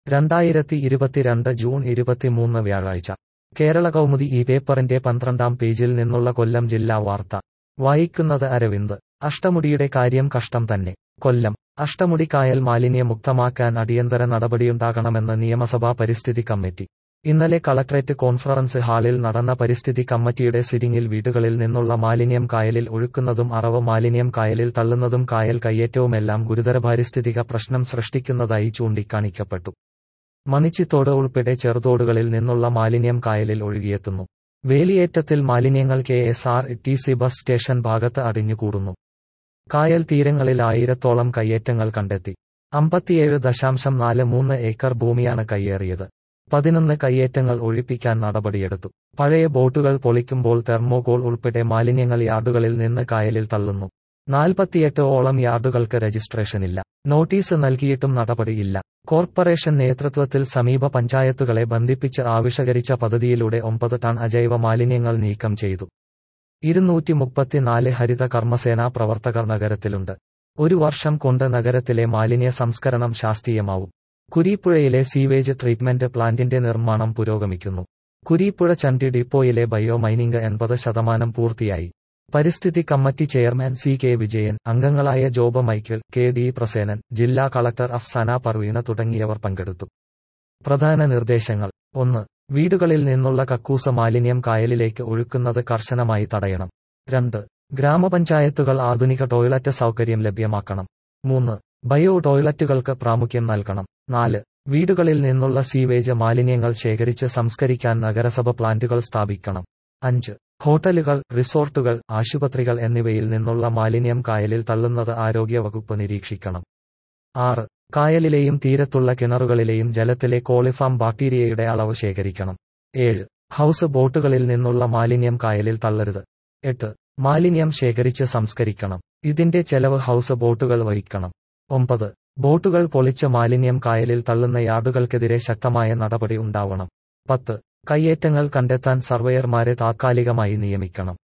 രണ്ടായിരത്തി ഇരുപത്തിരണ്ട് ജൂൺ ഇരുപത്തിമൂന്ന് വ്യാഴാഴ്ച കേരള കൗമുദി ഈ പേപ്പറിന്റെ പന്ത്രണ്ടാം പേജിൽ നിന്നുള്ള കൊല്ലം ജില്ലാ വാർത്ത വായിക്കുന്നത് അരവിന്ദ് അഷ്ടമുടിയുടെ കാര്യം കഷ്ടം തന്നെ കൊല്ലം അഷ്ടമുടി കായൽ മാലിന്യമുക്തമാക്കാൻ അടിയന്തര നടപടിയുണ്ടാകണമെന്ന് നിയമസഭാ പരിസ്ഥിതി കമ്മിറ്റി ഇന്നലെ കളക്ട്രേറ്റ് കോൺഫറൻസ് ഹാളിൽ നടന്ന പരിസ്ഥിതി കമ്മിറ്റിയുടെ സിറ്റിംഗിൽ വീടുകളിൽ നിന്നുള്ള മാലിന്യം കായലിൽ ഒഴുക്കുന്നതും അറവ് മാലിന്യം കായലിൽ തള്ളുന്നതും കായൽ കയ്യേറ്റവുമെല്ലാം ഗുരുതര പാരിസ്ഥിതിക പ്രശ്നം സൃഷ്ടിക്കുന്നതായി ചൂണ്ടിക്കാണിക്കപ്പെട്ടു മണിച്ചിത്തോട് ഉൾപ്പെടെ ചെറുതോടുകളിൽ നിന്നുള്ള മാലിന്യം കായലിൽ ഒഴുകിയെത്തുന്നു വേലിയേറ്റത്തിൽ മാലിന്യങ്ങൾ K S R T C bus station ഭാഗത്ത് അടിഞ്ഞുകൂടുന്നു കായൽ തീരങ്ങളിൽ ആയിരത്തോളം കയ്യേറ്റങ്ങൾ കണ്ടെത്തി അമ്പത്തിയേഴ് ദശാംശം നാല് മൂന്ന് ഏക്കർ ഭൂമിയാണ് കയ്യേറിയത് പതിനൊന്ന് കയ്യേറ്റങ്ങൾ ഒഴിപ്പിക്കാൻ നടപടിയെടുത്തു പഴയ ബോട്ടുകൾ പൊളിക്കുമ്പോൾ തെർമോകോൾ ഉൾപ്പെടെ മാലിന്യങ്ങൾ യാർഡുകളിൽ നിന്ന് കായലിൽ തള്ളുന്നു നാൽപ്പത്തിയെട്ട് ഓളം യാർഡുകൾക്ക് രജിസ്ട്രേഷനില്ല നോട്ടീസ് നൽകിയിട്ടും നടപടിയില്ല കോർപ്പറേഷൻ നേതൃത്വത്തിൽ സമീപ പഞ്ചായത്തുകളെ ബന്ധിപ്പിച്ച് ആവിഷ്കരിച്ച പദ്ധതിയിലൂടെ ഒമ്പത് ടൺ അജൈവ മാലിന്യങ്ങൾ നീക്കം ചെയ്തു ഇരുന്നൂറ്റി മുപ്പത്തിനാല് ഹരിത കർമ്മസേനാ പ്രവർത്തകർ നഗരത്തിലുണ്ട് ഒരു വർഷം കൊണ്ട് നഗരത്തിലെ മാലിന്യ സംസ്കരണം ശാസ്ത്രീയമാവും കുരീപ്പുഴയിലെ സീവേജ് ട്രീറ്റ്മെന്റ് പ്ലാന്റിന്റെ നിർമ്മാണം പുരോഗമിക്കുന്നു കുരീപ്പുഴ ചണ്ടി ഡിപ്പോയിലെ ബയോ മൈനിംഗ് എൺപത് ശതമാനം പൂർത്തിയായി പരിസ്ഥിതി committee chairman C K Vijayan അംഗങ്ങളായ ജോബ മൈക്കിൾ കെ ഡി പ്രസേനൻ ജില്ലാ കളക്ടർ അഫ്സാന പർവീണ തുടങ്ങിയവർ പങ്കെടുത്തു പ്രധാന നിർദ്ദേശങ്ങൾ ഒന്ന് വീടുകളിൽ നിന്നുള്ള കക്കൂസ മാലിന്യം കായലിലേക്ക് ഒഴുക്കുന്നത് കർശനമായി തടയണം രണ്ട് ഗ്രാമപഞ്ചായത്തുകൾ ആധുനിക ടോയ്ലറ്റ് സൗകര്യം ലഭ്യമാക്കണം മൂന്ന് ബയോ ടോയ്ലറ്റുകൾക്ക് പ്രാമുഖ്യം നൽകണം നാല് വീടുകളിൽ നിന്നുള്ള സീവേജ് മാലിന്യങ്ങൾ ശേഖരിച്ച് സംസ്കരിക്കാൻ നഗരസഭ പ്ലാന്റുകൾ സ്ഥാപിക്കണം അഞ്ച് ഹോട്ടലുകൾ റിസോർട്ടുകൾ ആശുപത്രികൾ എന്നിവയിൽ നിന്നുള്ള മാലിന്യം കായലിൽ തള്ളുന്നത് ആരോഗ്യവകുപ്പ് നിരീക്ഷിക്കണം ആറ് കായലിലെയും തീരത്തുള്ള കിണറുകളിലെയും ജലത്തിലെ കോളിഫാം ബാക്ടീരിയയുടെ അളവ് ശേഖരിക്കണം ഏഴ് ഹൌസ് ബോട്ടുകളിൽ നിന്നുള്ള മാലിന്യം കായലിൽ തള്ളരുത് എട്ട് മാലിന്യം ശേഖരിച്ച് സംസ്കരിക്കണം ഇതിന്റെ ചെലവ് ഹൌസ് ബോട്ടുകൾ വഹിക്കണം ഒമ്പത് ബോട്ടുകൾ പൊളിച്ച് മാലിന്യം കായലിൽ തള്ളുന്ന യാർഡുകൾക്കെതിരെ ശക്തമായ നടപടി ഉണ്ടാവണം പത്ത് കയ്യേറ്റങ്ങൾ കണ്ടെത്താൻ സർവേയർമാരെ താത്കാലികമായി നിയമിക്കണം